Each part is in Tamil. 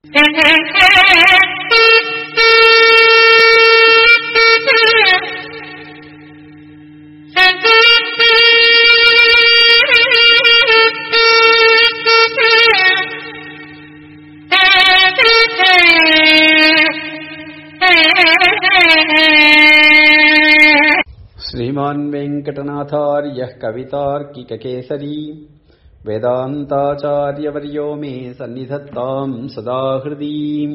श्रीमान् वेङ्कटनाथार्यः कवितार्किककेसरी वेदान्ताचार्यवर्यो मे सन्निधत्ताम् सदा हृदीम्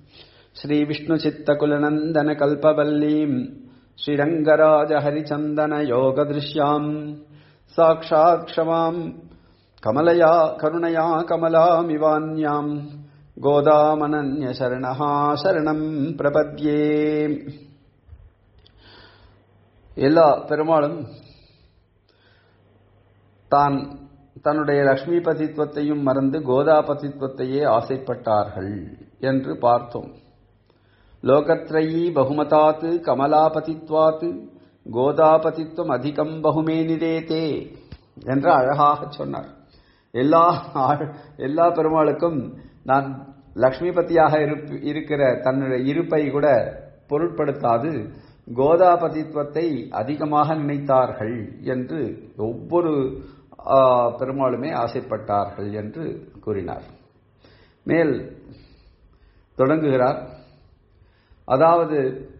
श्रीविष्णुचित्तकुलनन्दनकल्पवल्लीम् श्रीरङ्गराजहरिचन्दनयोगदृश्याम् साक्षात् क्षमाम् कमलया करुणया कमलामिवान्याम् गोदामनन्यशरणः शरणम् प्रपद्ये எல்லா பெருமாளும் தான் தன்னுடைய லக்ஷ்மி பதித்துவத்தையும் மறந்து கோதா பதித்துவத்தையே ஆசைப்பட்டார்கள் என்று பார்த்தோம் லோகத்ரயி பகுமதாத்து கமலாபதித்வாத்து கோதாபதித்துவம் அதிகம் பகுமே நிதேதே என்று அழகாக சொன்னார் எல்லா எல்லா பெருமாளுக்கும் நான் லக்ஷ்மிபதியாக இருக்கிற தன்னுடைய இருப்பை கூட பொருட்படுத்தாது கோதாபதித்துவத்தை அதிகமாக நினைத்தார்கள் என்று ஒவ்வொரு பெருமாளுமே ஆசைப்பட்டார்கள் என்று கூறினார் மேல் தொடங்குகிறார் அதாவது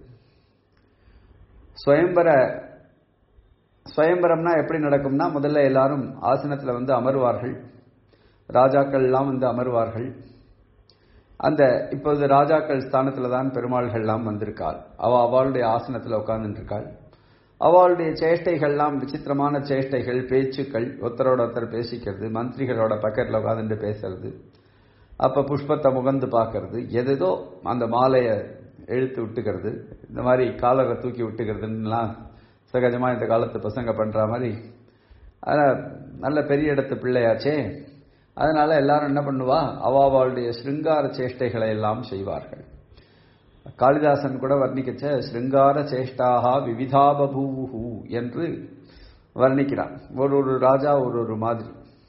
சுயம்பர சுயம்பரம்னா எப்படி நடக்கும்னா முதல்ல எல்லாரும் ஆசனத்தில் வந்து அமருவார்கள் ராஜாக்கள் எல்லாம் வந்து அமருவார்கள் அந்த இப்போது ராஜாக்கள் ஸ்தானத்தில் தான் பெருமாள்கள்லாம் வந்திருக்காள் அவ அவளுடைய ஆசனத்தில் உட்கார்ந்துருக்காள் அவளுடைய சேஷ்டைகள்லாம் விசித்திரமான சேஷ்டைகள் பேச்சுக்கள் ஒருத்தரோட ஒருத்தர் பேசிக்கிறது மந்திரிகளோட பக்கத்தில் உட்காந்துட்டு பேசுறது அப்ப புஷ்பத்தை முகந்து பார்க்கறது எதோ அந்த மாலையை இழுத்து விட்டுக்கிறது இந்த மாதிரி காலரை தூக்கி விட்டுக்கிறதுலாம் சகஜமா இந்த காலத்து பசங்க பண்ற மாதிரி நல்ல பெரிய இடத்து பிள்ளையாச்சே அதனால எல்லாரும் என்ன பண்ணுவா அவாவாளுடைய ஸ்ருங்கார சேஷ்டைகளை எல்லாம் செய்வார்கள் காளிதாசன் கூட வர்ணிக்கச்ச ஸ்ருங்கார சேஷ்டாகா விவிதா பபூஹு என்று வர்ணிக்கிறான் ஒரு ஒரு ராஜா ஒரு ஒரு மாதிரி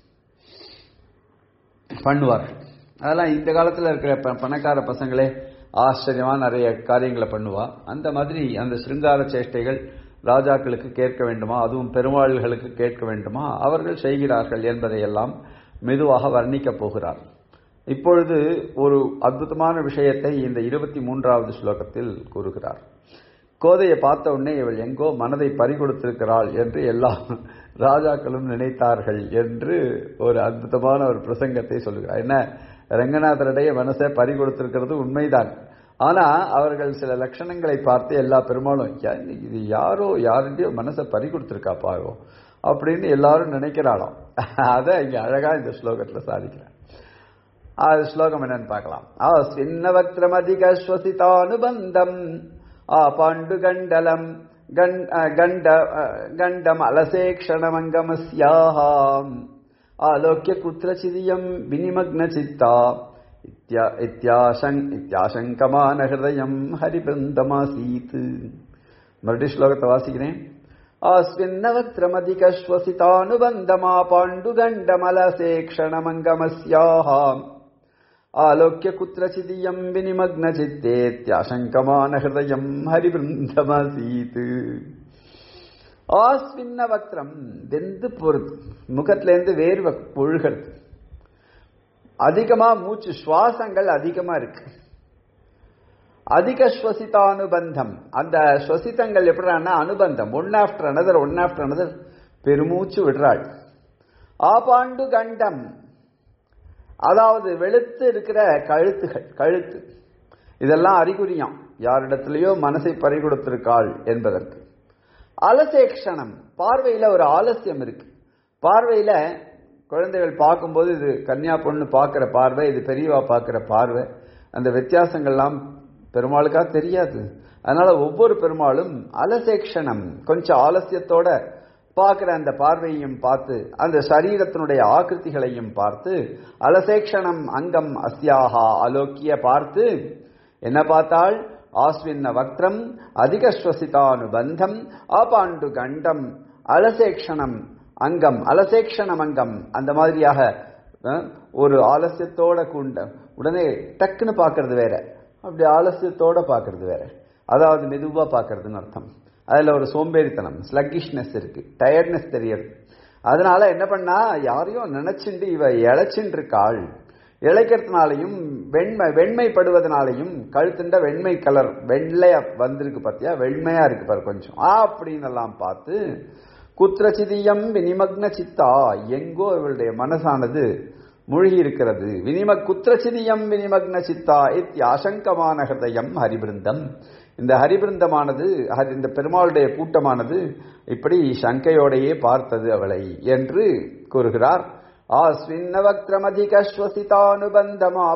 பண்ணுவார்கள் அதெல்லாம் இந்த காலத்தில் இருக்கிற பணக்கார பசங்களே ஆச்சரியமா நிறைய காரியங்களை பண்ணுவா அந்த மாதிரி அந்த ஸ்ருங்கார சேஷ்டைகள் ராஜாக்களுக்கு கேட்க வேண்டுமா அதுவும் பெருமாள்களுக்கு கேட்க வேண்டுமா அவர்கள் செய்கிறார்கள் என்பதையெல்லாம் மெதுவாக வர்ணிக்கப் போகிறார் இப்பொழுது ஒரு அற்புதமான விஷயத்தை இந்த இருபத்தி மூன்றாவது ஸ்லோகத்தில் கூறுகிறார் கோதையை பார்த்த உடனே இவள் எங்கோ மனதை பறிகொடுத்திருக்கிறாள் என்று எல்லா ராஜாக்களும் நினைத்தார்கள் என்று ஒரு அற்புதமான ஒரு பிரசங்கத்தை சொல்லுகிறார் என்ன ரங்கநாதருடைய மனசை பறிகொடுத்திருக்கிறது உண்மைதான் ஆனா அவர்கள் சில லட்சணங்களை பார்த்து எல்லா பெருமாளும் இது யாரோ யாருடையோ மனசை பறி கொடுத்திருக்காப்பாவோ அப்படின்னு எல்லாரும் நினைக்கிறாளாம் அதை இங்க அழகா இந்த ஸ்லோகத்துல சாதிக்கிறார் அது ஸ்லோகம் என்னன்னு பார்க்கலாம் ஆ சின்னவக்திரம் அதிக ஸ்வசிதானுபந்தம் ஆ பாண்டு கண்டலம் கண்ட கண்டம் அலசேக்ஷணமங்கமஸ்யாஹாம் ஆலோக்கிய குத்திரச்சிதியம் வினிமக்ன சித்தா இத்தியாசங்கமான ஹிருதயம் ஹரிபிருந்தமாசீத் மறுபடியும் ஸ்லோகத்தை வாசிக்கிறேன் ஆஸ்வின்னவக்திரமதிகஸ்வசிதானுபந்தமா பாண்டுகண்டமலசேக்ஷணமங்கமஸ்யாஹாம் ஆலோக்கிய குத்திரச்சிதியம் வினிமக்ன சித்தேத்யாசங்கமான ஹிருதயம் ஹரிபிருந்தமாசீத் ஆஸ்வின்ன வக்திரம் வெந்து பொறுத்து முகத்திலேருந்து வேர்வை ஒழுகிறது அதிகமா மூச்சு சுவாசங்கள் அதிகமா இருக்கு அதிக ஸ்வசிதானுபந்தம் அந்த ஸ்வசிதங்கள் எப்படின்னா அனுபந்தம் one after another one after another பெருமூச்சு விடுறாள் ஆபாண்டு கண்டம் அதாவது வெளுத்து இருக்கிற கழுத்துகள் கழுத்து இதெல்லாம் அறிகுறியாம் யாரிடத்திலேயோ மனசை பறி கொடுத்திருக்காள் என்பதற்கு அலசேக்ஷணம் பார்வையில ஒரு ஆலசியம் இருக்கு பார்வையில குழந்தைகள் பார்க்கும்போது இது கன்னியா பொண்ணு பார்க்கிற பார்வை இது பெரியவா பார்க்கிற பார்வை அந்த வித்தியாசங்கள்லாம் பெருமாளுக்கா தெரியாது அதனால ஒவ்வொரு பெருமாளும் அலசேக்ஷணம் கொஞ்சம் ஆலசியத்தோட பார்க்கிற அந்த பார்வையையும் பார்த்து அந்த சரீரத்தினுடைய ஆக்கிருத்திகளையும் பார்த்து அலசேக்ஷணம் அங்கம் அஸ்யாகா அலோக்கிய பார்த்து என்ன பார்த்தால் ஆஸ்வின்ன வக்திரம் அதிகஸ்வசிதானுபந்தம் ஆபாண்டு கண்டம் அலசேக்ஷணம் அங்கம் அலசேக்ஷணம் அங்கம் அந்த மாதிரியாக அஹ், ஒரு ஆலசியத்தோட கூண்ட உடனே டக்குன்னு பார்க்கறது வேற அப்படி ஆலசியத்தோட பார்க்கறது வேற அதாவது மெதுவா பார்க்கறதுன்னு அர்த்தம் அதுல ஒரு சோம்பேறித்தனம் ஸ்லக்கிஷ்னஸ் இருக்கு டயர்ட்னஸ் தெரியுது அதனால என்ன பண்ணா யாரையும் நினைச்சுண்டு இவ இழைச்சுட்டு இருக்காள் இழைக்கிறதுனாலையும் வெண்மை வெண்மைப்படுவதனாலையும் கழுத்துண்ட வெண்மை கலர் வெள்ளையா வந்திருக்கு பாத்தியா வெண்மையா இருக்கு பாரு கொஞ்சம் ஆ அப்படின்னு எல்லாம் பார்த்து குத்திரச்சிதியம் வினிமக்ன சித்தா எங்கோ இவளுடைய மனசானது மூழ்கி இருக்கிறது வினிம குத்திரச்சிதியம் வினிமக்ன சித்தா இத்தியாசங்கமான ஹிருதயம் ஹரிபிருந்தம் இந்த ஹரிபிருந்தமானது ஹரி- இந்த பெருமாளுடைய கூட்டமானது இப்படி சங்கையோடையே பார்த்தது அவளை என்று கூறுகிறார் ஆஸ்வின்னவக்ரமதிகஸ்வசிதானுபந்தமா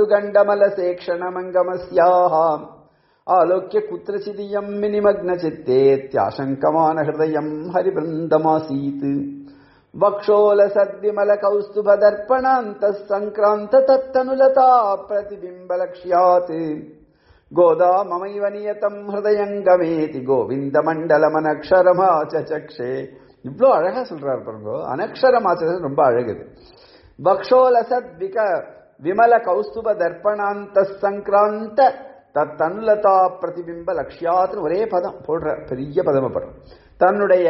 பாண்டுகண்டமலசேக்ஷணமங்கமஸ்யாஹாம் ஆலோக்கிய குத்திரச்சிதியம் வினிமக்ன சித்தேத்யாசங்கமான ஹிருதயம் ஹரிபிருந்தமாசீத் வக்ஷோலசத்விமல கௌஸ்துபதர்ப்பணாந்த சங்கிராந்த தத்தனுலதா பிரதிபிம்பலக்ஷ்யாத் கோதா மமைவ நியதம் ஹிருதயங்கமேதி கோவிந்த மண்டலமனக்ஷரமா சச்சக்ஷே இவ்வளோ அழகா சொல்றாரு பாருங்க அனக்ஷரமாச்சது ரொம்ப அழகுது பக்ஷோலசத் விக விமல கௌஸ்துப தர்ப்பணாந்த சங்கிராந்த தத்தனுலதா பிரதிபிம்ப லக்ஷ்யாத்னு ஒரே பதம் போடுற பெரிய பதம படம் தன்னுடைய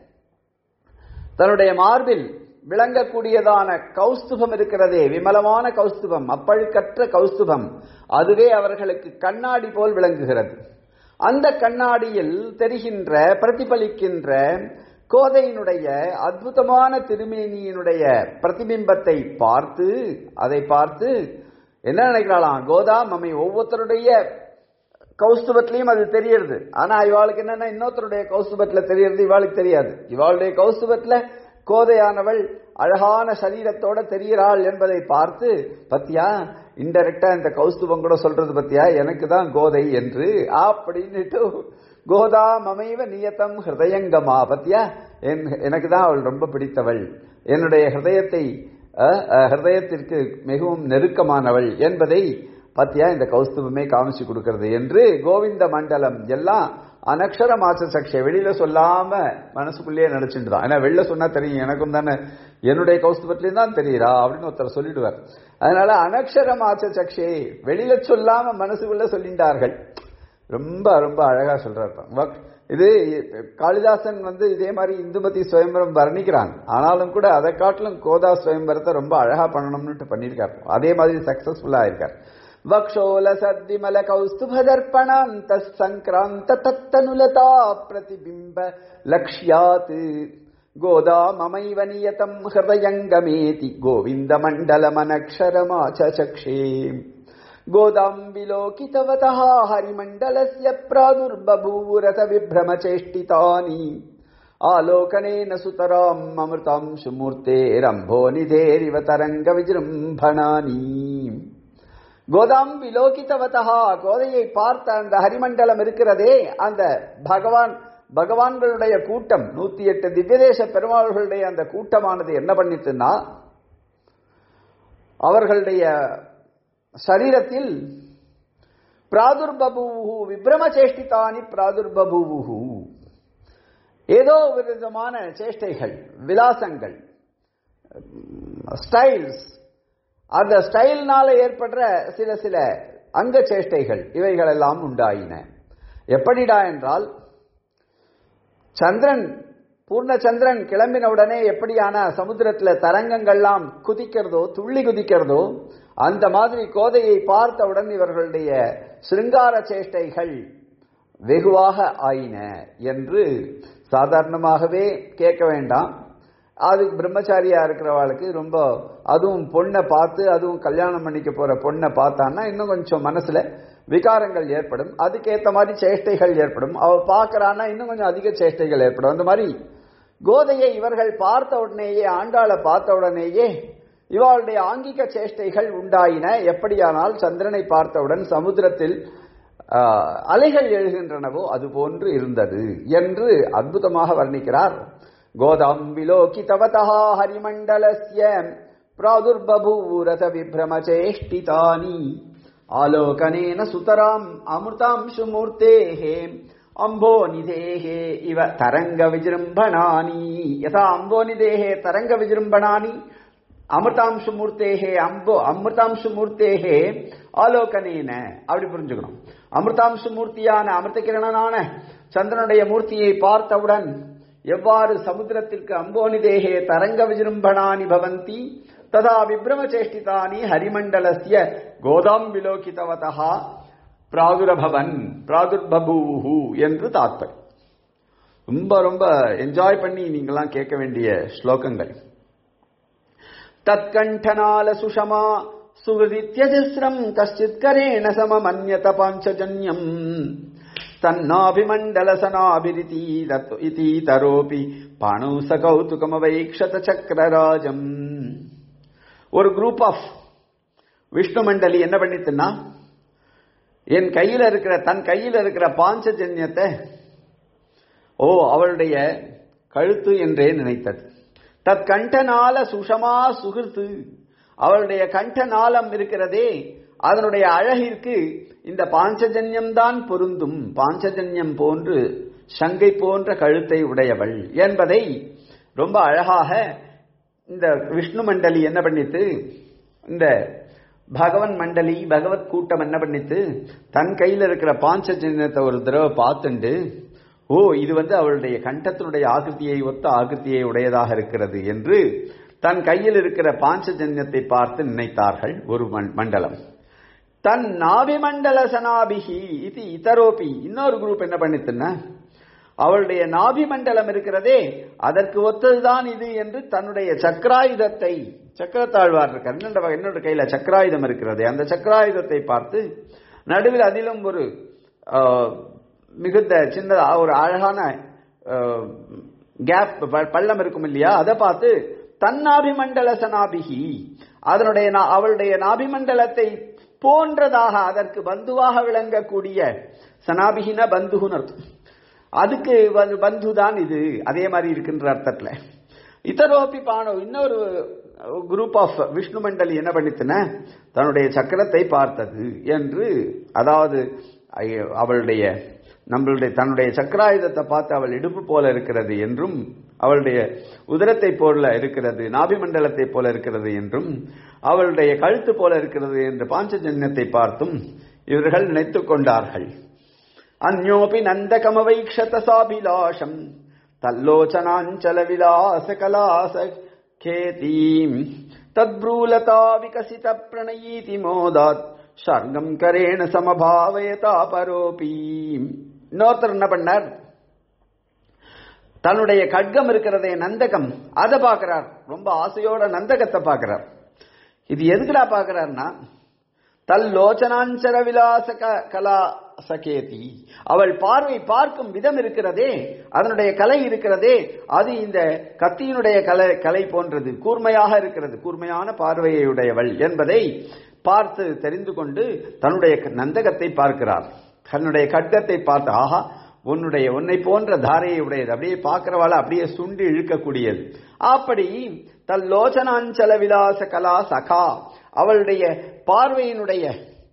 தன்னுடைய மார்பில் விளங்கக்கூடியதான கௌஸ்துபம் இருக்கிறதே விமலமான கௌஸ்துபம் அப்பழுக்கற்ற கௌஸ்துபம் அதுவே அவர்களுக்கு கண்ணாடி போல் விளங்குகிறது அந்த கண்ணாடியில் தெரிகின்ற பிரதிபலிக்கின்ற கோதையினுடைய அற்புதமான திருமேனியினுடைய பிரதிபிம்பத்தை பார்த்து அதை பார்த்து என்ன நினைக்கிறாளாம் கோதா மம்மி ஒவ்வொருத்தருடைய கௌஸ்துபத்திலையும் அது தெரியறது ஆனா இவாளுக்கு என்னன்னா இன்னொருத்தருடைய கௌஸ்துபத்துல தெரியறது இவாளுக்கு தெரியாது இவாளுடைய கௌஸ்துபத்துல கோதையானவள் அழகான சரீரத்தோட தெரிகிறாள் என்பதை பார்த்து பத்தியா இன்டெரக்டா இந்த கௌஸ்துபம் கூட சொல்றது பத்தியா எனக்கு தான் கோதை என்று அப்படின்னுட்டு கோதா மமைவ நியத்தம் ஹிருதயங்கமா பத்தியா என் எனக்கு தான் அவள் ரொம்ப பிடித்தவள் என்னுடைய ஹிருதயத்தை அஹ், அஹ், ஹிருதயத்திற்கு மிகவும் நெருக்கமானவள் என்பதை பத்தியா இந்த கௌஸ்துபமே காமிச்சு கொடுக்கிறது என்று கோவிந்த மண்டலம் எல்லாம் அனக்ஷர மாச்ச சக்ஷே வெளியில சொல்லாம மனசுக்குள்ளேயே நினைச்சுட்டு தான் ஏன்னா வெளில சொன்னா தெரியும் எனக்கும் தானே என்னுடைய கௌஸ்துபத்திலையும் தான் தெரியுறா அப்படின்னு ஒருத்தர் சொல்லிடுவார் அதனால அனக்ஷர மாச்ச சக்ஷே வெளியில சொல்லாம மனசுக்குள்ள சொல்லிட்டார்கள் ரொம்ப ரொம்ப அழகா சொல்றாரு வக்- இது காளிதாசன் வந்து இதே மாதிரி இந்துமதி சுயம்பரம் வர்ணிக்கிறான் ஆனாலும் கூட அதை காட்டிலும் கோதா சுயம்பரத்தை ரொம்ப அழகா பண்ணணும்னு பண்ணியிருக்காரு அதே மாதிரி சக்சஸ்ஃபுல்லா இருக்கார் வக்ஷோல சத்விமல கௌஸ்துபதர்ப்பணாந்த சங்கிராந்த தத்தனுலதா பிரதிபிம்ப லக்ஷ்யாத் கோதா மமைவ நியதம் ஹிருதயங்கமேதி கோவிந்த மண்டலமனக்ஷரமாச்சக்ஷே गोदाम् विलोकितवतः हरिमण्डलस्य प्रादुर्बभूवुरथ विभ्रमचेष्टितानि आलोकनेन सुतराम् अमृतांशुमूर्तेरम्भो निधेरिव तरङ्गविजृम्भणानि கோதாம் விலோகித்தவதா கோதையை பார்த்த அந்த ஹரிமண்டலம் இருக்கிறதே அந்த பகவான் பகவான்களுடைய கூட்டம் நூத்தி எட்டு திவ்யதேச பெருமாள்களுடைய அந்த கூட்டமானது என்ன பண்ணிட்டுன்னா அவர்களுடைய சரீரத்தில் பிராதுர்பபூவு விப்ரம சேஷ்டிதானி பிராதுர்பபூவு ஏதோ ஒரு விதமான சேஷ்டைகள் விலாசங்கள் ஸ்டைல்ஸ் அந்த ஸ்டைல்னால ஏற்படுற சில சில அங்க சேஷ்டைகள் இவைகள் எல்லாம் உண்டாயின எப்படிடா என்றால் சந்திரன் பூர்ண சந்திரன் கிளம்பின உடனே எப்படியான சமுத்திரத்துல தரங்கங்கள்லாம் குதிக்கிறதோ துள்ளி குதிக்கிறதோ அந்த மாதிரி கோதையை பார்த்தவுடன் இவர்களுடைய சிருங்கார சேஷ்டைகள் வெகுவாக ஆயின என்று சாதாரணமாகவே கேட்க வேண்டாம் அது பிரம்மச்சாரியா இருக்கிறவாளுக்கு ரொம்ப அதுவும் பொண்ணை பார்த்து அதுவும் கல்யாணம் பண்ணிக்க போற பொண்ணை பார்த்தான்னா இன்னும் கொஞ்சம் மனசுல விகாரங்கள் ஏற்படும் அதுக்கேத்த மாதிரி சேஷ்டைகள் ஏற்படும் அவ பார்க்கறான்னா இன்னும் கொஞ்சம் அதிக சேஷ்டைகள் ஏற்படும் அந்த மாதிரி கோதையை இவர்கள் பார்த்த உடனேயே ஆண்டாளை பார்த்த உடனேயே இவளுடைய ஆங்கிக சேஷ்டைகள் உண்டாயின எப்படியானால் சந்திரனை பார்த்தவுடன் சமுத்திரத்தில் ஆஹ், அலைகள் எழுகின்றனவோ அது போன்று இருந்தது என்று அற்புதமாக வர்ணிக்கிறார் கோதாம் விலோகிதவதா ஹரிமண்டலஸ்ய பிராதுர்பூரத விப்ரமச்சேஷ்டிதானி ஆலோகனேன சுதராம் அமிர்தாம்சு மூர்த்தேஹே அம்போநிதேஹே இவ தரங்க விஜృంభணானி யதா அம்போநிதேஹே தரங்க விஜృంభணானி அமிர்தாம்சு மூர்த்தேகே அம்போ அமிர்தாம்சு மூர்த்தேகே ஆலோகனேன அப்படி புரிஞ்சுக்கணும் அமிர்தாம்சு மூர்த்தியான அமிர்த கிரணனான சந்திரனுடைய மூர்த்தியை பார்த்தவுடன் எவ்வாறு சமுத்திரத்திற்கு அம்போனி தேகே தரங்க விஜృంభணானி பவந்தி ததா விப்ரம சேஷ்டிதானி ஹரிமண்டலஸ்ய கோதாம் விலோகிதவதா பிராதுரபவன் பிராதுர்பபூஹு என்று தாத்பர் ரொம்ப ரொம்ப என்ஜாய் பண்ணி நீங்களாம் கேட்க வேண்டிய ஸ்லோகங்கள் தத்கண்டனால சுஷமா சுகிருதித்யஜஸ்ரம் கஷ்டித் கரேண சமமன்யத பாஞ்சஜன்யம் தன்னாபிமண்டலசனாபிரிதி இதீதரோபி பாணு சகௌதுகமவைக்ஷத சக்கரராஜம் ஒரு குரூப் ஆஃப் விஷ்ணு மண்டலி என்ன பண்ணித்துன்னா என் கையில இருக்கிற தன் கையில இருக்கிற பாஞ்சஜன்யத்தை ஓ அவளுடைய கழுத்து என்றே நினைத்தது தத் கண்டனால சுஷமா சுகிர்த்து அவளுடைய கண்ட நாளம் இருக்கிறதே அதனுடைய அழகிற்கு இந்த பாஞ்சஜன்யம் தான் பொருந்தும் பாஞ்சஜன்யம் போன்று சங்கை போன்ற கழுத்தை உடையவள் என்பதை ரொம்ப அழகாக இந்த விஷ்ணு மண்டலி என்ன பண்ணித்து இந்த பகவன் மண்டலி பகவத் கூட்டம் என்ன பண்ணித்து தன் கையில் இருக்கிற பாஞ்சஜன்யத்தை ஒரு தடவை பார்த்துண்டு ஓ இது வந்து அவளுடைய கண்டத்தினுடைய ஆகிருத்தியை ஒத்த ஆகிருத்தியை உடையதாக இருக்கிறது என்று தன் கையில் இருக்கிற பாஞ்சஜன்யத்தை பார்த்து நினைத்தார்கள் ஒரு மண்டலம் தன் நாபி மண்டல சனாபிகி இது இதரோபி இன்னொரு குரூப் என்ன பண்ணித்துன்னா அவளுடைய நாபி மண்டலம் இருக்கிறதே அதற்கு ஒத்ததுதான் இது என்று தன்னுடைய சக்கராயுதத்தை சக்கரத்தாழ்வார் இருக்கார் என்னோட என்னோட கையில சக்கராயுதம் இருக்கிறது அந்த சக்கராயுதத்தை பார்த்து நடுவில் அதிலும் ஒரு மிகுந்த சின்னதா ஒரு அழகான கேப் பள்ளம் இருக்கும் இல்லையா அதை பார்த்து தன்னாபிமண்டல சனாபிகி அதனுடைய அவளுடைய நாபிமண்டலத்தை போன்றதாக அதற்கு பந்துவாக விளங்கக்கூடிய சனாபிகின பந்துகுன்னு அர்த்தம் அதுக்கு பந்து தான் இது அதே மாதிரி இருக்கின்ற அர்த்தத்துல இதரோப்பி பானோ இன்னொரு குரூப் ஆஃப் விஷ்ணு மண்டலி என்ன பண்ணித்துன தன்னுடைய சக்கரத்தை பார்த்தது என்று அதாவது அவளுடைய நம்மளுடைய தன்னுடைய சக்கராயுதத்தை பார்த்து அவள் இடுப்பு போல இருக்கிறது என்றும் அவளுடைய உதரத்தை போல இருக்கிறது நாபிமண்டலத்தை போல இருக்கிறது என்றும் அவளுடைய கழுத்து போல இருக்கிறது என்று பாஞ்சஜன்யத்தை பார்த்தும் இவர்கள் நினைத்துக் கொண்டார்கள் அந்யோபி நந்தகமவைக்ஷத சாபிலாஷம் தல்லோச்சனாஞ்சல விலாச கலாச கேதீம் தத்ப்ரூலதா விகசித பிரணயீதி மோதாத் ஷர்ங்கம் கரேண சமபாவயதா பரோபி இன்னொருத்தர் என்ன பண்ணார் தன்னுடைய கட்கம் இருக்கிறதே நந்தகம் அதை பார்க்கிறார் ரொம்ப ஆசையோட நந்தகத்தை பார்க்கிறார் இது எதுக்குடா பார்க்கிறார்னா தல்லோச்சனாஞ்சர விலாச கலா சகேதி அவள் பார்வை பார்க்கும் விதம் இருக்கிறதே அதனுடைய கலை இருக்கிறதே அது இந்த கத்தியினுடைய கலை கலை போன்றது கூர்மையாக இருக்கிறது கூர்மையான பார்வையை உடையவள் என்பதை பார்த்து தெரிந்து கொண்டு தன்னுடைய நந்தகத்தை பார்க்கிறார் தன்னுடைய கட்கத்தை பார்த்து ஆஹா உன்னுடைய உன்னை போன்ற தாரையை உடையது அப்படியே பார்க்கிறவாள் அப்படியே சுண்டி இழுக்கக்கூடியது அப்படி தல்லோச்சனாஞ்சல விலாச கலா சகா அவளுடைய பார்வையினுடைய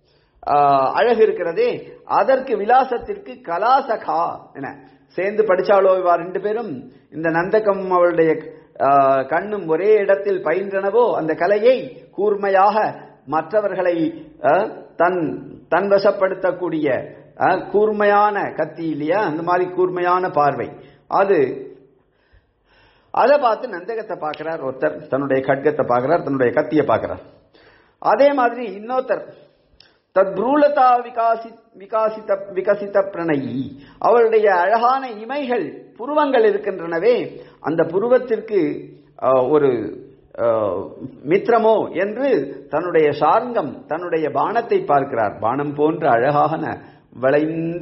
அழகு இருக்கிறதே அதற்கு விலாசத்திற்கு கலாசகா என சேர்ந்து படிச்சாலோ இவா ரெண்டு பேரும் இந்த நந்தகம் அவளுடைய கண்ணும் ஒரே இடத்தில் பயின்றனவோ அந்த கலையை கூர்மையாக மற்றவர்களை தன் தன்வசப்படுத்தக்கூடிய கூர்மையான கத்தி இல்லையா அந்த மாதிரி கூர்மையான பார்வை அது அதை பார்த்து நந்தகத்தை பார்க்கிறார் ஒருத்தர் தன்னுடைய கட்கத்தை பார்க்கிறார் தன்னுடைய கத்தியை பார்க்கிறார் அதே மாதிரி இன்னொருத்தர் தத் ப்ரூலதா விகாசி விகாசித்த விகசித்த பிரணயி அவளுடைய அழகான இமைகள் புருவங்கள் இருக்கின்றனவே அந்த புருவத்திற்கு ஒரு மித்திரமோ என்று தன்னுடைய சார்ங்கம் தன்னுடைய பானத்தை பார்க்கிறார் பானம் போன்ற அழகான வளைந்த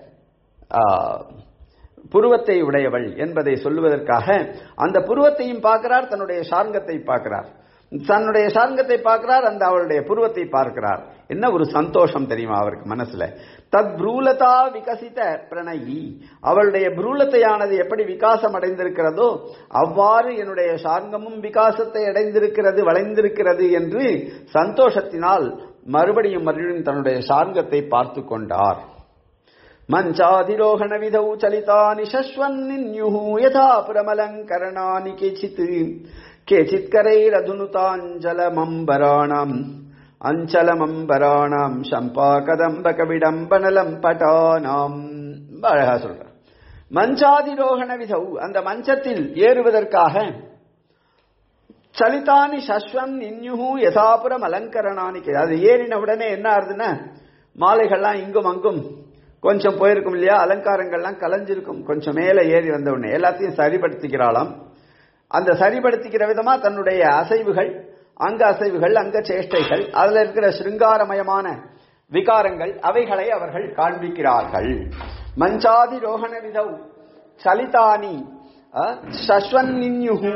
புருவத்தை உடையவள் என்பதை சொல்லுவதற்காக அந்த புருவத்தையும் பார்க்கிறார் தன்னுடைய சார்ங்கத்தை பார்க்கிறார் தன்னுடைய சார்ங்கத்தை பார்க்கிறார் அந்த அவளுடைய புருவத்தை பார்க்கிறார் என்ன ஒரு சந்தோஷம் தெரியுமா அவருக்கு மனசுல தத் ப்ரூலதா விகசித பிரணயி அவளுடைய ப்ரூலத்தையானது எப்படி விகாசம் அடைந்திருக்கிறதோ அவ்வாறு என்னுடைய சார்ங்கமும் விகாசத்தை அடைந்திருக்கிறது வளைந்திருக்கிறது என்று சந்தோஷத்தினால் மறுபடியும் மறுபடியும் தன்னுடைய சார்ங்கத்தை பார்த்து கொண்டார் மஞ்சாதிரோகண விதௌ சலிதானி சஸ்வன்னின்யுः யதா பிரமலங்கரணானி கேச்சித் केचित्करैरधुनुताञ्जलमम्बराणाम् அஞ்சலமம்பராணாம் சம்பா கதம்பக விடம்பனலம் பட்டானாம் ரொம்ப அழகா சொல்ற மஞ்சாதிரோகண விதௌ அந்த மஞ்சத்தில் ஏறுவதற்காக சலிதானி சஸ்வம் நின்யுகு யதாபுரம் அலங்கரணானி அது ஏறின உடனே என்ன ஆகுதுன்னா மாலைகள்லாம் இங்கும் அங்கும் கொஞ்சம் போயிருக்கும் இல்லையா அலங்காரங்கள்லாம் கலைஞ்சிருக்கும் கொஞ்சம் மேலே ஏறி வந்த உடனே எல்லாத்தையும் சரிப்படுத்திக்கிறாளாம் அந்த சரிப்படுத்திக்கிற விதமா தன்னுடைய அசைவுகள் அங்க அசைவுகள் அங்க சேஷ்டைகள் அதுல இருக்கிற சிருங்காரமயமான விகாரங்கள் அவைகளை அவர்கள் காண்பிக்கிறார்கள் மஞ்சாதி ரோகண விதௌ சலிதானி சஸ்வன்னின்யுகு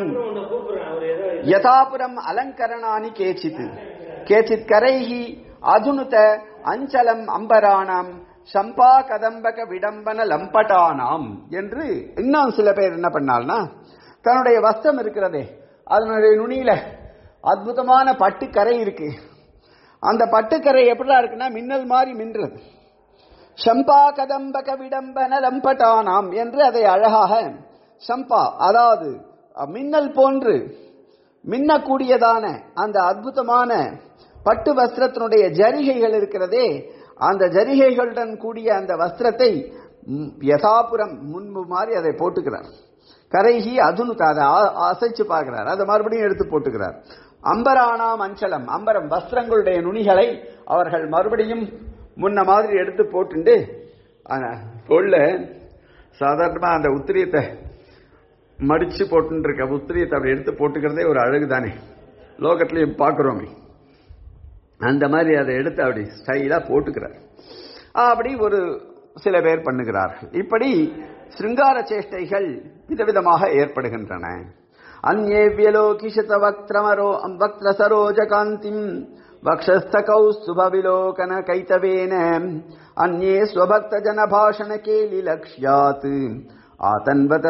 யதாபுரம் அலங்கரணானி கேச்சித் கேச்சித் கரைஹி அதுனுத அஞ்சலம் அம்பராணாம் சம்பா கதம்பக விடம்பன லம்பட்டானாம் என்று இன்னும் சில பேர் என்ன பண்ணால்னா தன்னுடைய வஸ்திரம் இருக்கிறதே அதனுடைய நுனியில அற்புதமான பட்டுக்கரை இருக்கு அந்த பட்டுக்கரை எப்படிலாம் இருக்குன்னா மின்னல் மாதிரி மின்றது சம்பா கதம்பக விடம்பன லம்பட்டானாம் என்று அதை அழகாக சம்பா அதாவது மின்னல் போன்று மின்னக்கூடியதான அந்த அற்புதமான பட்டு வஸ்திரத்தினுடைய ஜரிகைகள் இருக்கிறதே அந்த ஜரிகைகளுடன் கூடிய அந்த வஸ்திரத்தை யதாபுரம் முன்பு மாதிரி அதை போட்டுக்கிறார் கரைகி அதுனு அதை அசைச்சு பார்க்கிறார் அதை மறுபடியும் எடுத்து போட்டுக்கிறார் அம்பரானாம் அஞ்சலம் அம்பரம் வஸ்திரங்களுடைய நுனிகளை அவர்கள் மறுபடியும் முன்ன மாதிரி எடுத்து போட்டுண்டு உள்ள சாதாரணமா அந்த உத்திரியத்தை மடிச்சு போட்டு இருக்க உத்திரியத்தை அப்படி எடுத்து போட்டுக்கிறதே ஒரு அழகு தானே லோகத்திலையும் பார்க்குறோமே அந்த மாதிரி அதை எடுத்து அப்படி ஸ்டைலாக போட்டுக்கிறார் அப்படி ஒரு சில பேர் பண்ணுகிறார்கள் இப்படி சிருங்கார சேஷ்டைகள் விதவிதமாக ஏற்படுகின்றன அந்நே வியலோகிஷத வக்திரமரோ வக்திர சரோஜ காந்திம் வக்ஷஸ்த கௌஸ்துப விலோகன கைத்தவேன அந்நே ஸ்வபக்த ஜன பாஷண கேலி லக்ஷ்யாத் ஆதன்வத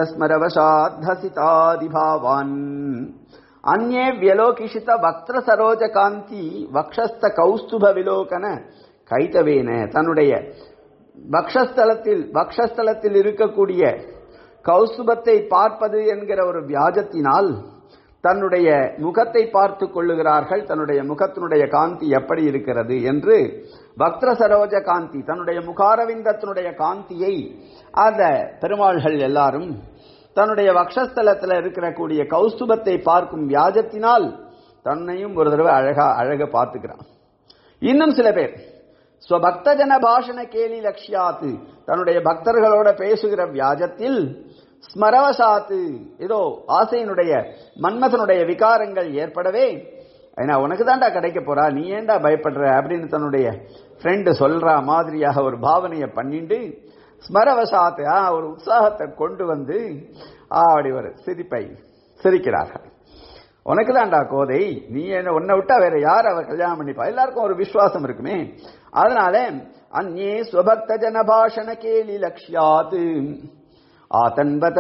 ஸ்மரவசாத்தசிதாதிபாவான் அந்நே வியலோகிஷித வக்திர சரோஜ காந்தி வக்ஷஸ்த கௌஸ்துப விலோகன கைத்தவேன தன்னுடைய பக்ஷஸ்தலத்தில் பக்ஷஸ்தலத்தில் இருக்கக்கூடிய கௌசுபத்தை பார்ப்பது என்கிற ஒரு வியாஜத்தினால் தன்னுடைய முகத்தை பார்த்து கொள்ளுகிறார்கள் தன்னுடைய முகத்தினுடைய காந்தி எப்படி இருக்கிறது என்று பக்திர சரோஜ காந்தி தன்னுடைய முகாரவிந்தத்தினுடைய காந்தியை அந்த பெருமாள்கள் எல்லாரும் தன்னுடைய வக்ஷஸ்தலத்தில் இருக்கிற கூடிய கௌஸ்துபத்தை பார்க்கும் வியாஜத்தினால் தன்னையும் ஒரு தடவை அழகா அழக பார்த்துக்கிறான் இன்னும் சில பேர் ஸ்வபக்த ஜன பாஷண கேலி லக்ஷ்யாத்து தன்னுடைய பக்தர்களோட பேசுகிற வியாஜத்தில் ஸ்மரவசாத்து ஏதோ ஆசையினுடைய மன்மதனுடைய விகாரங்கள் ஏற்படவே ஏன்னா உனக்கு தான்டா கிடைக்க போறா நீ ஏன்டா பயப்படுற அப்படின்னு தன்னுடைய ஃப்ரெண்டு சொல்ற மாதிரியாக ஒரு பாவனையை பண்ணிண்டு ஸ்மரவசாத்து ஒரு உற்சாகத்தை கொண்டு வந்து அப்படி ஒரு சிரிப்பை சிரிக்கிறார்கள் உனக்கு தான்டா கோதை நீ என்ன உன்னை விட்டா வேற யார் அவ கல்யாணம் பண்ணிப்பா எல்லாருக்கும் ஒரு விசுவாசம் இருக்குமே அதனால அந்நே ஸ்வபக்த ஜனபாஷண கேலி லக்ஷ்யாத் ஆதன்பத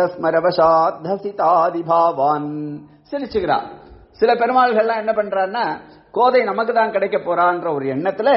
ஸ்மரவசாத்தசிதாதிபாவான் சிரிச்சுக்கிறான் சில பெருமாள்கள்லாம் என்ன பண்றான்னா கோதை நமக்கு தான் கிடைக்க போறான்ற ஒரு எண்ணத்துல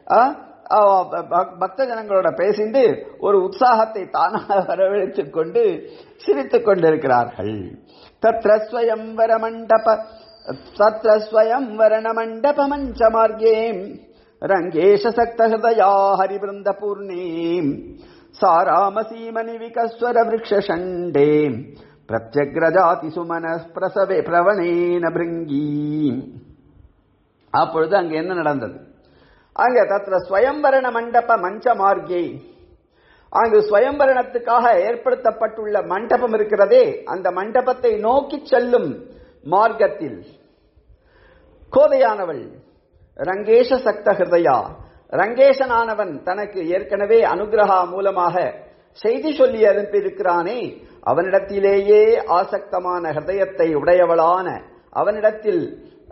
பக்த ஜனங்களோட பேசிண்டு ஒரு உற்சாகத்தை தானாக வரவழைத்துக் கொண்டு சிரித்துக் கொண்டிருக்கிறார்கள் தத்ர ஸ்வயம்வர மண்டப தத்ர ஸ்வயம்வரண மண்டப மஞ்ச மார்கே ரங்கேஷ சக்த ஹிருதயா ஹரிபிருந்த பூர்ணே சாராமசீமணி விகஸ்வர விரக்ஷண்டே பிரத்யக்ரஜாதி சுமன பிரசவே பிரவணேன பிருங்கி அப்பொழுது அங்கு என்ன நடந்தது அங்க தத்திர ஸ்வயம்பரண மண்டப மஞ்ச மார்க்கே அங்கு ஸ்வயம்பரணத்துக்காக ஏற்படுத்தப்பட்டுள்ள மண்டபம் இருக்கிறதே அந்த மண்டபத்தை நோக்கி செல்லும் மார்க்கத்தில் கோதையானவள் ரங்கேஷ சக்த ஹிருதயா ரங்கேசனானவன் தனக்கு ஏற்கனவே அனுகிரகா மூலமாக செய்தி சொல்லி அனுப்பியிருக்கிறானே அவனிடத்திலேயே ஆசக்தமான ஹிருதயத்தை உடையவளான அவனிடத்தில்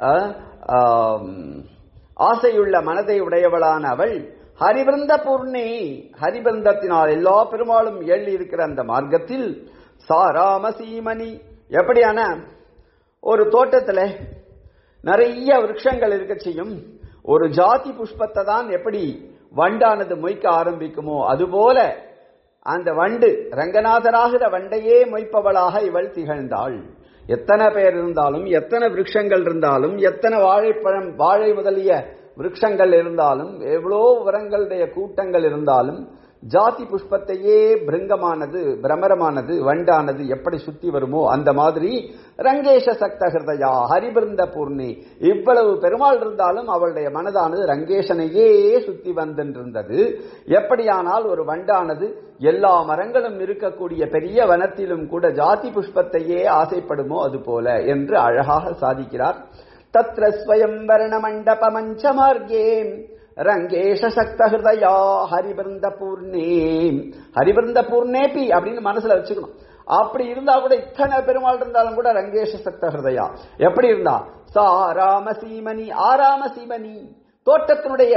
ஆசையுள்ள மனதை உடையவளான அவள் ஹரிபிருந்த பூர்ணி ஹரிபிருந்தத்தினால் எல்லா பெருமாளும் எழுதி இருக்கிற அந்த மார்க்கத்தில் சாராம சீமணி எப்படியான ஒரு தோட்டத்துல நிறைய விருட்சங்கள் இருக்க செய்யும் ஒரு ஜாதி புஷ்பத்தை தான் எப்படி வண்டானது மொய்க்க ஆரம்பிக்குமோ அதுபோல அந்த வண்டு ரங்கநாதராகிற வண்டையே மொய்ப்பவளாக இவள் திகழ்ந்தாள் எத்தனை பேர் இருந்தாலும் எத்தனை விருட்சங்கள் இருந்தாலும் எத்தனை வாழைப்பழம் வாழை முதலிய விருட்சங்கள் இருந்தாலும் எவ்வளோ வரங்களுடைய கூட்டங்கள் இருந்தாலும் ஜாதி புஷ்பத்தையே பிருங்கமானது பிரமரமானது வண்டானது எப்படி சுத்தி வருமோ அந்த மாதிரி ரங்கேஷ சக்த ஹிருதயா ஹரிபிருந்த பூர்ணி இவ்வளவு பெருமாள் இருந்தாலும் அவளுடைய மனதானது ரங்கேஷனையே சுத்தி வந்திருந்தது எப்படியானால் ஒரு வண்டானது எல்லா மரங்களும் இருக்கக்கூடிய பெரிய வனத்திலும் கூட ஜாதி புஷ்பத்தையே ஆசைப்படுமோ அது போல என்று அழகாக சாதிக்கிறார் தத்ர ஸ்வயம் வர்ண மண்டப மஞ்சமார்கே ரங்கேஷ சக்த ஹிருதயா ஹரிபிருந்த பூர்ணே ஹரிபிருந்த பூர்ணேபி அப்படின்னு மனசுல வச்சுக்கணும் அப்படி இருந்தா கூட இத்தனை பெருமாள் இருந்தாலும் கூட ரங்கேஷ சக்த ஹிருதயா எப்படி இருந்தா சா ராம சீமணி ஆராம சீமணி தோட்டத்தினுடைய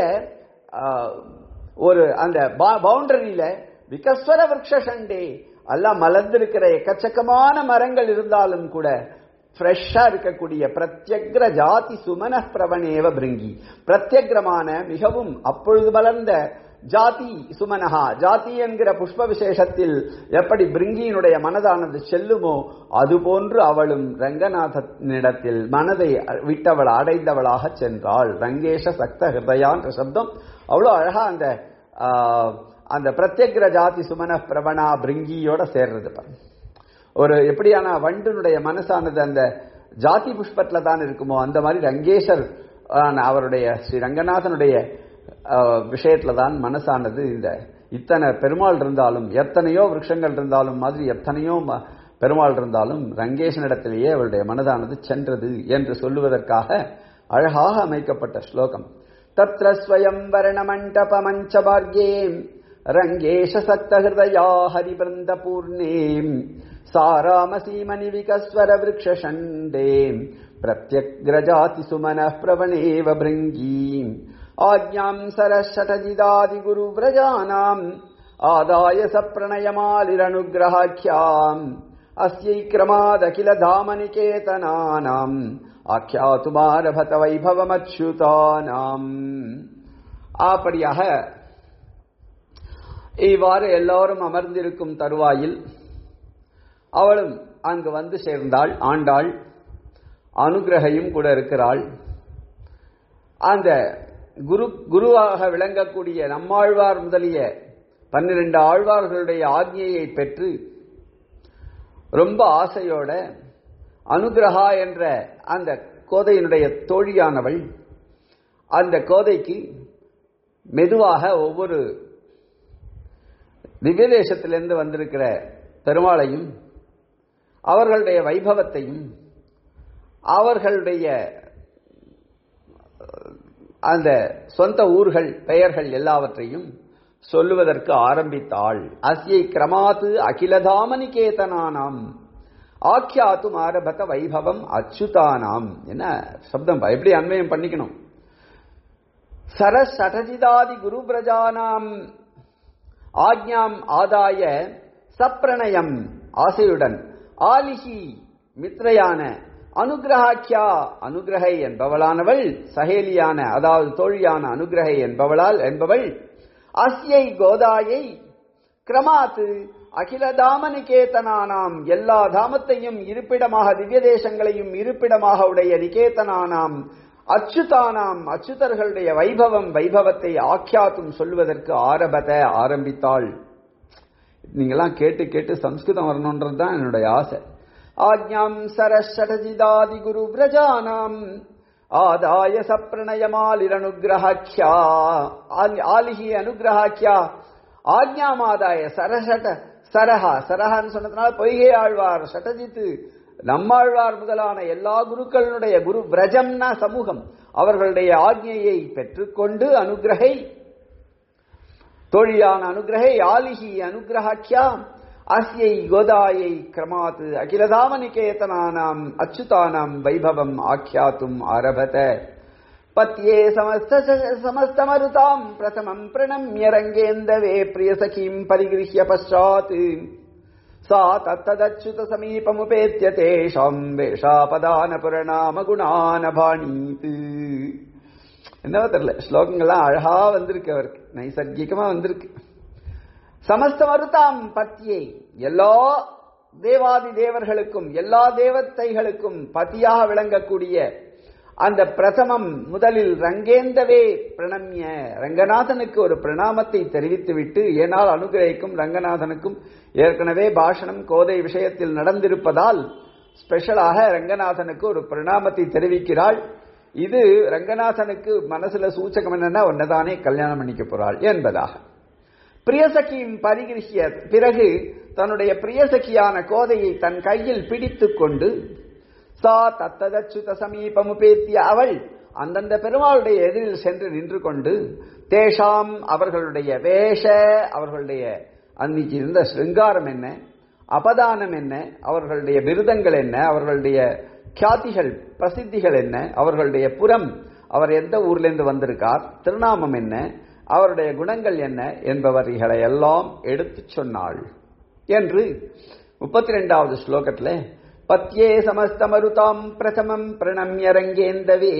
ஒரு அந்த பவுண்டரியில விகஸ்வர விரக்ஷண்டே எல்லாம் மலர்ந்திருக்கிற எக்கச்சக்கமான மரங்கள் இருந்தாலும் கூட ஃப்ரெஷ்ஷா இருக்கக்கூடிய பிரத்யக்ர ஜாதி சுமன பிரவணேவ பிருங்கி பிரத்யக்ரமான மிகவும் அப்பொழுது வளர்ந்த ஜாதி சுமனஹா ஜாதி என்கிற புஷ்ப விசேஷத்தில் எப்படி பிருங்கியினுடைய மனதானது செல்லுமோ அதுபோன்று அவளும் ரங்கநாதனிடத்தில் மனதை விட்டவள் அடைந்தவளாக சென்றாள் ரங்கேஷ சக்த ஹிருதயான்ற சப்தம் அவ்வளோ அழகா அந்த அந்த பிரத்யக்ர ஜாதி சுமன பிரவணா பிருங்கியோட சேர்றது பாருங்க ஒரு எப்படியான வண்டினுடைய மனசானது அந்த ஜாதி புஷ்பத்துல தான் இருக்குமோ அந்த மாதிரி ரங்கேஷர் அவருடைய ஸ்ரீ ரங்கநாதனுடைய விஷயத்துல தான் மனசானது இந்த இத்தனை பெருமாள் இருந்தாலும் எத்தனையோ விரக்ஷங்கள் இருந்தாலும் மாதிரி எத்தனையோ பெருமாள் இருந்தாலும் ரங்கேஷனிடத்திலேயே அவருடைய மனதானது சென்றது என்று சொல்லுவதற்காக அழகாக அமைக்கப்பட்ட ஸ்லோகம் தத்ர ஸ்வயம் வர்ண மண்டப மஞ்சமார்கே ரங்கேஷ சக்த ஹிருதயா ஹரிபிருந்த பூர்ணே सारामसीमनि विकस्वर वृक्षषण्डे प्रत्यग्रजाति सुमनः प्रवणेव भृङ्गीम् आज्ञाम् सरषटजिदादिगुरुव्रजानाम् आदाय सप्रणयमालिरनुग्रहाख्याम् अस्यै क्रमादखिल धामनिकेतनानाम् आख्यातुमारभत வைபவமச்சுதானாம் அப்படியாக இவ்வாறு எல்லோரும் அமர்ந்திருக்கும் தருவாயில் அவளும் அங்கு வந்து சேர்ந்தாள் ஆண்டாள் அனுகிரகையும் கூட இருக்கிறாள் அந்த குரு குருவாக விளங்கக்கூடிய நம்மாழ்வார் முதலிய பன்னிரண்டு ஆழ்வார்களுடைய ஆக்ஞையை பெற்று ரொம்ப ஆசையோட அனுகிரகா என்ற அந்த கோதையினுடைய தோழியானவள் அந்த கோதைக்கு மெதுவாக ஒவ்வொரு திவ்யதேசத்திலிருந்து வந்திருக்கிற பெருமாளையும் அவர்களுடைய வைபவத்தையும் அவர்களுடைய அந்த சொந்த ஊர்கள் பெயர்கள் எல்லாவற்றையும் சொல்லுவதற்கு ஆரம்பித்தாள் அஸ்யை கிரமாத்து அகிலதாமனிகேதனானாம் ஆக்கியாத்தும் ஆரபத்த வைபவம் அச்சுதானாம் என்ன சப்தம் எப்படி அன்வயம் பண்ணிக்கணும் சரசடஜிதாதி குரு பிரஜானாம் ஆக்ஞாம் ஆதாய சப்ரணயம் ஆசையுடன் ஆலிஹி மித்ரையான அனுகிரகாக்கியா அனுகிரகை என்பவளானவள் சகேலியான அதாவது தோழியான அனுகிரகை என்பவளால் என்பவள் அஸ்யை கோதாயை கிரமாத்து அகில தாமநிகேதனானாம் எல்லா தாமத்தையும் இருப்பிடமாக திவ்ய தேசங்களையும் இருப்பிடமாக உடைய நிகேதனானாம் அச்சுதானாம் அச்சுதர்களுடைய வைபவம் வைபவத்தை ஆக்கியாத்தும் சொல்வதற்கு ஆரபத ஆரம்பித்தாள் நீங்கெல்லாம் கேட்டு கேட்டு சம்ஸ்கிருதம் வரணுன்றது தான் என்னுடைய ஆசை ஆஜ்ஞாம் சரஷடஜிதாதி குரு பிரஜானாம் ஆதாய சப்ரணயமாலிரனுகிரகாக்கியா ஆலிஹி அனுகிரகாக்கியா ஆக்ஞாமாதாய சரஷட சரஹா சரஹான்னு சொன்னதுனால பொய்கை ஆழ்வார் சட்டஜித்து நம்மாழ்வார் முதலான எல்லா குருக்களுடைய குரு பிரஜம்னா சமூகம் அவர்களுடைய ஆக்ஞையை பெற்றுக்கொண்டு அனுகிரகை தோழியான அனுகிரகை ஆலிஹி அனுகிரகாக்கியா அஸ்யை கோதாயை கிரமாத் அகிலதாமநிகேதனானாம் அச்சுதானாம் வைபவம் ஆக்கியாத்தும் ஆரபத பத்யே சமஸ்த சமஸ்தமருதாம் பிரதமம் பிரணம்ய ரங்கேந்தவே பிரியசகீம் பரிகிருஹ்ய பశ్చాத் சா தத்ததச்சுத சமீபமுபேத்திய தேஷாம் வேஷாபதான புரணாம குணான பாணீத் என்னவோ தெரியல ஸ்லோகங்கள்லாம் அழகா வந்திருக்கு அவருக்கு நைசர்கிகமா வந்திருக்கு சமஸ்த மருதாம் பத்தியை எல்லா தேவாதி தேவர்களுக்கும் எல்லா தேவத்தைகளுக்கும் பதியாக விளங்கக்கூடிய அந்த பிரதமம் முதலில் ரங்கேந்தவே பிரணம்ய ரங்கநாதனுக்கு ஒரு பிரணாமத்தை தெரிவித்துவிட்டு ஏனால் அனுகிரகிக்கும் ரங்கநாதனுக்கும் ஏற்கனவே பாஷணம் கோதை விஷயத்தில் நடந்திருப்பதால் ஸ்பெஷலாக ரங்கநாதனுக்கு ஒரு பிரணாமத்தை தெரிவிக்கிறாள் இது ரங்கநாதனுக்கு மனசுல சூச்சகம் என்னன்னா ஒன்னதானே கல்யாணம் பண்ணிக்க போறாள் என்பதாக பிரியசகியின் பரிகிருஷ்ய பிறகு தன்னுடைய பிரியசகியான கோதையை தன் கையில் பிடித்துக் கொண்டு சா தத்ததச்சுத சமீபமுபேத்திய அவள் அந்தந்த பெருமாளுடைய எதிரில் சென்று நின்று கொண்டு தேஷாம் அவர்களுடைய வேஷ அவர்களுடைய அன்னைக்கு இருந்த சிருங்காரம் என்ன அபதானம் என்ன அவர்களுடைய விருதங்கள் என்ன அவர்களுடைய கியாதிகள் பிரசித்திகள் என்ன அவர்களுடைய புறம் அவர் எந்த ஊர்லேருந்து வந்திருக்கார் திருநாமம் என்ன அவருடைய குணங்கள் என்ன என்பவர்களை எல்லாம் எடுத்துச் சொன்னாள் என்று முப்பத்தி ரெண்டாவது ஸ்லோகத்தில் பத்யே சமஸ்தமருதாம் பிரதமம் பிரணம்ய ரங்கேந்தவே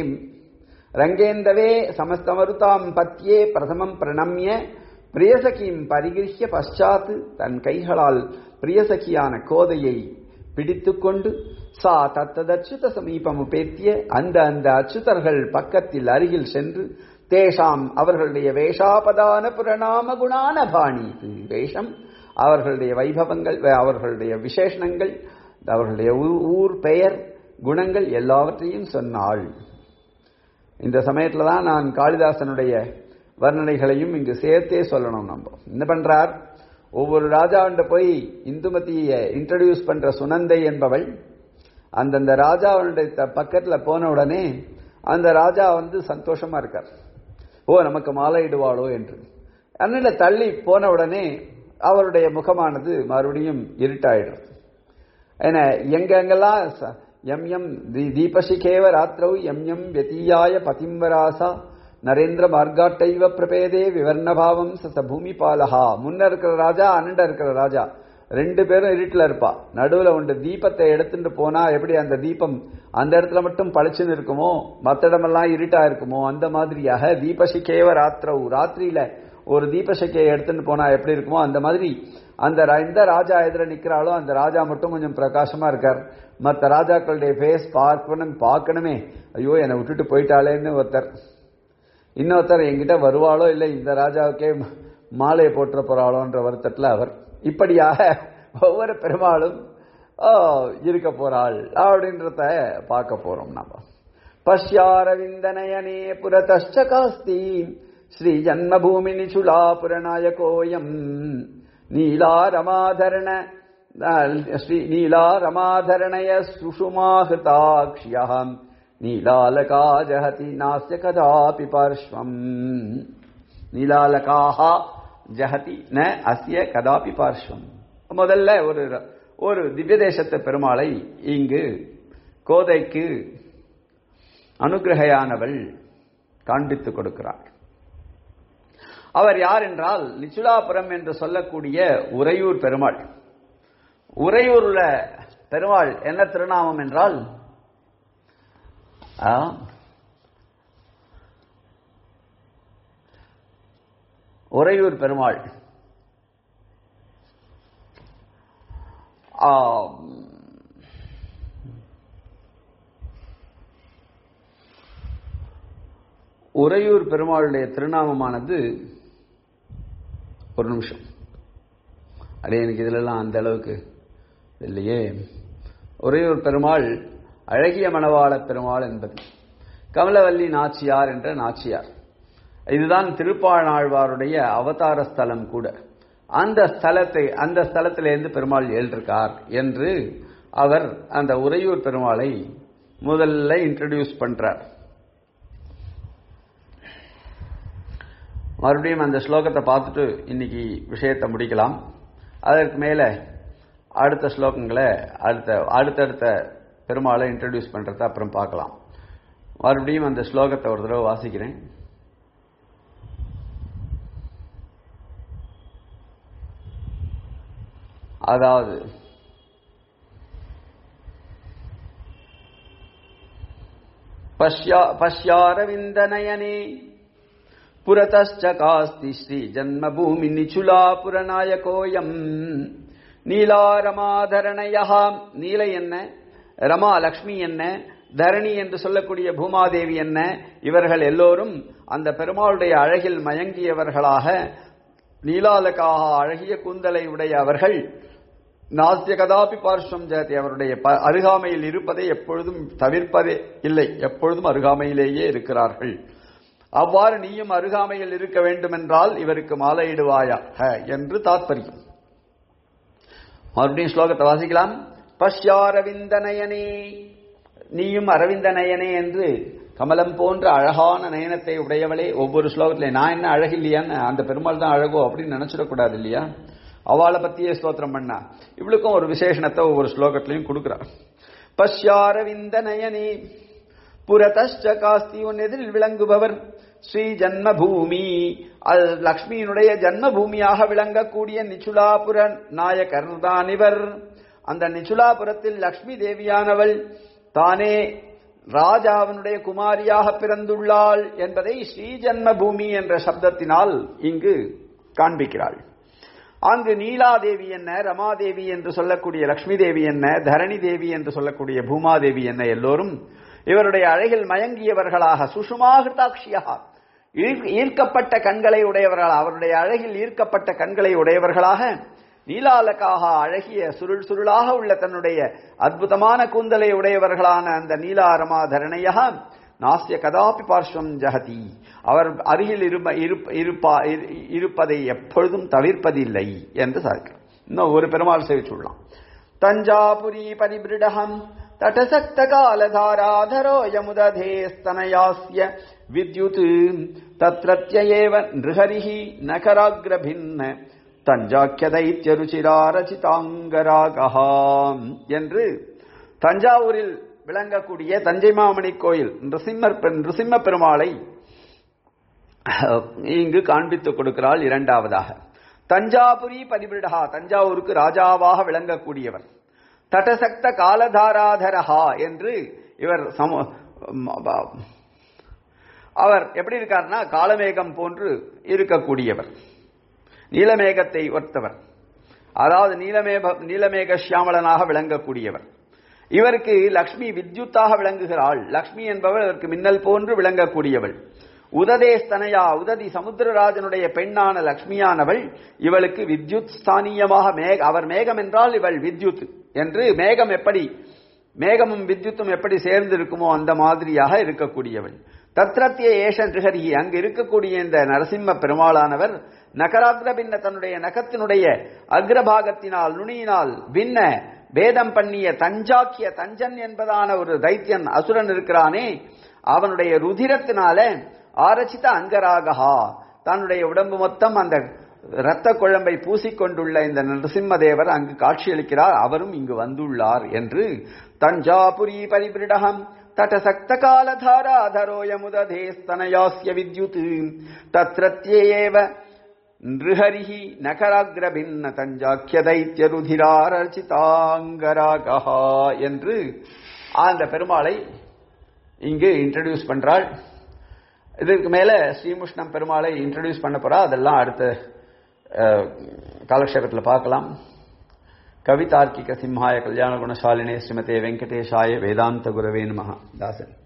ரங்கேந்தவே சமஸ்தமருதாம் பத்யே பிரதமம் பிரணம்ய பிரியசகியும் பரிகிருஷ்ய பశ్చాத் தன் கைகளால் பிரியசகியான கோதையை பிடித்துக்கொண்டு சா தத்ததச்சுத சமீபம் பேத்திய அந்த அந்த அச்சுதர்கள் பக்கத்தில் அருகில் சென்று தேஷாம் அவர்களுடைய வேஷாபதான புரணாம குணான பாணி வேஷம் அவர்களுடைய வைபவங்கள் அவர்களுடைய விசேஷணங்கள் அவர்களுடைய ஊர் பெயர் குணங்கள் எல்லாவற்றையும் சொன்னாள் இந்த சமயத்துல தான் நான் காளிதாசனுடைய வர்ணனைகளையும் இங்கு சேர்த்தே சொல்லணும் நம்ம என்ன பண்றார் ஒவ்வொரு ராஜாவுண்ட போய் இந்துமதியை இன்ட்ரடியூஸ் பண்ற சுனந்தை என்பவள் அந்தந்த ராஜாவுடைய பக்கத்துல போன உடனே அந்த ராஜா வந்து சந்தோஷமா இருக்கார் ஓ நமக்கு மாலையிடுவாளோ என்று அண்ணில தள்ளி போன உடனே அவருடைய முகமானது மறுபடியும் இருட்டாயிடுறது ஏன்னா எங்கெங்கெல்லாம் எம் எம் தீபசிகேவ ராத்திரவு எம் எம் வெத்தீயாய பதிம்பராசா நரேந்திர மார்காட்டைவ பிரபேதே விவர்ணபாவம் சச பூமி பாலஹா முன்ன இருக்கிற ராஜா அண்ணண்ட இருக்கிற ராஜா ரெண்டு பேரும் இருட்டில் இருப்பா நடுவில் உண்டு தீபத்தை எடுத்துட்டு போனா எப்படி அந்த தீபம் அந்த இடத்துல மட்டும் பளிச்சுன்னு இருக்குமோ மற்ற இடமெல்லாம் இருட்டா இருக்குமோ அந்த மாதிரியாக தீபசிகேவ ராத்திரவு ராத்திரியில ஒரு தீபசக்கையை எடுத்துட்டு போனா எப்படி இருக்குமோ அந்த மாதிரி அந்த எந்த ராஜா எதிர நிக்கிறாளோ அந்த ராஜா மட்டும் கொஞ்சம் பிரகாசமா இருக்கார் மற்ற ராஜாக்களுடைய ஃபேஸ் பார்க்கணும் பார்க்கணுமே ஐயோ என்னை விட்டுட்டு போயிட்டாளேன்னு ஒருத்தர் இன்னொருத்தர் என்கிட்ட வருவாளோ இல்லை இந்த ராஜாவுக்கே மாலையை போட்டுற போறாளோன்ற வருத்தத்தில் அவர் இப்படியாக ஒவ்வொரு பெருமாளும் இருக்க போறாள் அப்படின்றத பார்க்க போறோம் நாம பஷ்யாரவிந்தனயனே புரதஷ்ட காஸ்தி ஸ்ரீ ஜன்மபூமி நிச்சுலா புரநாயகோயம் நீலாரமாதரண ஸ்ரீ நீலாரமாதரணய சுஷுமாஹிருதாக்ஷ்யம் நீலாலகா ஜஹதி நாஸ்ய கதாபி பார்ஷ்வம் நீலாலகாஹ ஜஹதி ந அஸ்ய கதாபி பார்ஷ்வம் முதல்ல ஒரு ஒரு திவ்ய தேசத்து பெருமாளை இங்கு கோதைக்கு அனுகிரகையானவள் காண்பித்துக் கொடுக்கிறார் அவர் யார் என்றால் நிச்சுலாபுரம் என்று சொல்லக்கூடிய உறையூர் பெருமாள் உறையூர்ல பெருமாள் என்ன திருநாமம் என்றால் உறையூர் பெருமாள் உறையூர் பெருமாளுடைய திருநாமமானது ஒரு நிமிஷம் அடே எனக்கு இதிலெல்லாம் அந்த அளவுக்கு இல்லையே உறையூர் பெருமாள் அழகிய மணவாள பெருமாள் என்பது கமலவல்லி நாச்சியார் என்ற நாச்சியார் இதுதான் திருப்பாழாழ்வாருடைய அவதார ஸ்தலம் கூட அந்த ஸ்தலத்தை அந்த ஸ்தலத்திலிருந்து பெருமாள் எழுந்திருக்கார் என்று அவர் அந்த உறையூர் பெருமாளை முதல்ல இன்ட்ரடியூஸ் பண்றார் மறுபடியும் அந்த ஸ்லோகத்தை பார்த்துட்டு இன்னைக்கு விஷயத்தை முடிக்கலாம் அதற்கு மேல அடுத்த ஸ்லோகங்களை அடுத்த அடுத்தடுத்த பெருமாளை இன்ட்ரடியூஸ் பண்றத அப்புறம் பார்க்கலாம் மறுபடியும் அந்த ஸ்லோகத்தை ஒரு தடவை வாசிக்கிறேன் அதாவது பஷ்யாரவிந்தனயனே புரतश्च कास्ति श्रीजन्मभूमि निचुलापुरनायकोऽयम् நீலா ரமாதரணையா நீலை என்ன ரமா லக்ஷ்மி என்ன தரணி என்று சொல்லக்கூடிய பூமாதேவி என்ன இவர்கள் எல்லோரும் அந்த பெருமாளுடைய அழகில் மயங்கியவர்களாக நீலாலகாக அழகிய கூந்தலை உடைய அவர்கள் நாஸ்திய கதாபி பார்ஸ்வம் ஜெயதி அவருடைய ப- அருகாமையில் இருப்பதை எப்பொழுதும் தவிர்ப்பதே இல்லை எப்பொழுதும் அருகாமையிலேயே இருக்கிறார்கள் அவ்வாறு நீயும் அருகாமையில் இருக்க வேண்டுமென்றால் இவருக்கு மாலையிடுவாயா என்று தாத்பரியம் மறுபடியும் ஸ்லோகத்தை வாசிக்கலாம் பஷ்யாரவிந்த நயனே நீயும் அரவிந்த நயனே என்று கமலம் போன்ற அழகான நயனத்தை உடையவளே ஒவ்வொரு ஸ்லோகத்திலே நான் என்ன அழகில்லையான்னு அந்த பெருமாள் தான் அழகோ அப்படின்னு நினைச்சிடக்கூடாது இல்லையா அவளை பத்தியே ஸ்தோத்திரம் பண்ணா இவளுக்கும் ஒரு விசேஷணத்தை ஒவ்வொரு ஸ்லோகத்திலையும் கொடுக்கிறார் பஷ்யாரவிந்த நயனே புரதஷ்ட காஸ்தி உன் எதிரில் விளங்குபவர் ஸ்ரீ ஜன்மபூமி அது லக்ஷ்மியினுடைய ஜன்மபூமியாக விளங்கக்கூடிய நிச்சுலாபுர நாயகர் தான் இவர் அந்த நிச்சுலாபுரத்தில் லக்ஷ்மி தேவியானவள் தானே ராஜாவினுடைய குமாரியாக பிறந்துள்ளாள் என்பதை ஸ்ரீ ஜன்மபூமி என்ற சப்தத்தினால் இங்கு காண்பிக்கிறாள் அங்கு நீலாதேவி என்ன ரமாதேவி என்று சொல்லக்கூடிய லக்ஷ்மி தேவி என்ன தரணி தேவி என்று சொல்லக்கூடிய பூமாதேவி என்ன எல்லோரும் இவருடைய அழகில் மயங்கியவர்களாக சுஷுமாகிருதாட்சியாக ஈர்க்கப்பட்ட கண்களை உடையவர்களாக அவருடைய அழகில் ஈர்க்கப்பட்ட கண்களை உடையவர்களாக நீலாலக்காக அழகிய சுருள் சுருளாக உள்ள தன்னுடைய அற்புதமான கூந்தலை உடையவர்களான அந்த நீலாரமா தரணையா நாஸ்ய கதாபி பார்ஸ்வம் ஜகதி அவர் அருகில் இருப்ப- இருப்ப- இருப்பா- இரு- இருப்பதை எப்பொழுதும் தவிர்ப்பதில்லை என்று சாதிக்கிறார் இன்னும் ஒரு பெருமாள் சேவிச்சுள்ளான் தஞ்சாபுரி பரிபிருடகம் தடசக்த காலதாராதரோ யமுததே ஸ்தனயாஸ்ய வித்யுத் தத்ரத்ய ஏவ நிருஹரிஹி நகராக்ரபின்ன தஞ்சாக்கிய தைத்திய ருச்சிராரச்சிதாங்கராகஹாம் என்று தஞ்சாவூரில் விளங்கக்கூடிய தஞ்சை மாமணி கோயில் நிருசிம்மர் பெ- நிருசிம்ம பெருமாளை இங்கு காண்பித்துக் கொடுக்கிறாள் இரண்டாவதாக தஞ்சாபுரி பரிபிருடா தஞ்சாவூருக்கு ராஜாவாக விளங்கக்கூடியவர் தடசக்த காலதாராதரஹா என்று இவர் சம ம- ப- அவர் எப்படி இருக்கார்னா காலமேகம் போன்று இருக்கக்கூடியவர் நீலமேகத்தை ஒத்தவர் அதாவது நீலமேக நீலமேக சியாமளனாக விளங்கக்கூடியவர் இவருக்கு லக்ஷ்மி வித்யுத்தாக விளங்குகிறாள் லக்ஷ்மி என்பவள் இதற்கு மின்னல் போன்று விளங்கக்கூடியவள் உததே ஸ்தனயா உததி சமுத்திரராஜனுடைய பெண்ணான லக்ஷ்மியானவள் இவளுக்கு வித்யுத் ஸ்தானியமாக மேக அவர் மேகம் என்றால் இவள் வித்யுத் என்று மேகம் எப்படி மேகமும் வித்யுத்தும் எப்படி சேர்ந்து இருக்குமோ அந்த மாதிரியாக இருக்கக்கூடியவள் தத்ரத்திய ஏஷன் ரிஹரி அங்கு இருக்கக்கூடிய இந்த நரசிம்ம பெருமாளானவர் நகராக்ர பின்ன தன்னுடைய நகத்தினுடைய அக்ரபாகத்தினால் நுனியினால் பின்ன பேதம் பண்ணிய தஞ்சாக்கிய தஞ்சன் என்பதான ஒரு தைத்தியன் அசுரன் இருக்கிறானே அவனுடைய ருதிரத்தினால ஆரச்சித அங்கராகா தன்னுடைய உடம்பு மொத்தம் அந்த இரத்த குழம்பை பூசிக்கொண்டுள்ள இந்த நரசிம்மதேவர் அங்கு காட்சியளிக்கிறார் அவரும் இங்கு வந்துள்ளார் என்று தஞ்சாபுரி பரிபிருடகம் தடசக்த காலதாராதரோயமுததே ஸ்தனயாஸ்ய வித்யுத் தத்ரத்யேவ நிருஹரிஹி நகராக்ரபின்ன தஞ்சாக்கிய தைத்திய ருதிராரச்சிதாங்கராகா என்று அந்த பெருமாளை இங்கு இன்ட்ரடியூஸ் பண்றாள் இதற்கு மேல ஸ்ரீமுஷ்ணம் பெருமாளை இன்ட்ரடியூஸ் பண்ண போறா அதெல்லாம் அடுத்த அஹ், காலக்ஷேபத்தில் பார்க்கலாம் கவிதார்க்கிக சிம்ஹாய கல்யாண குணசாலினே ஸ்ரீமதே வெங்கடேஷாய வேதாந்த குரவே நமஹ தாசன்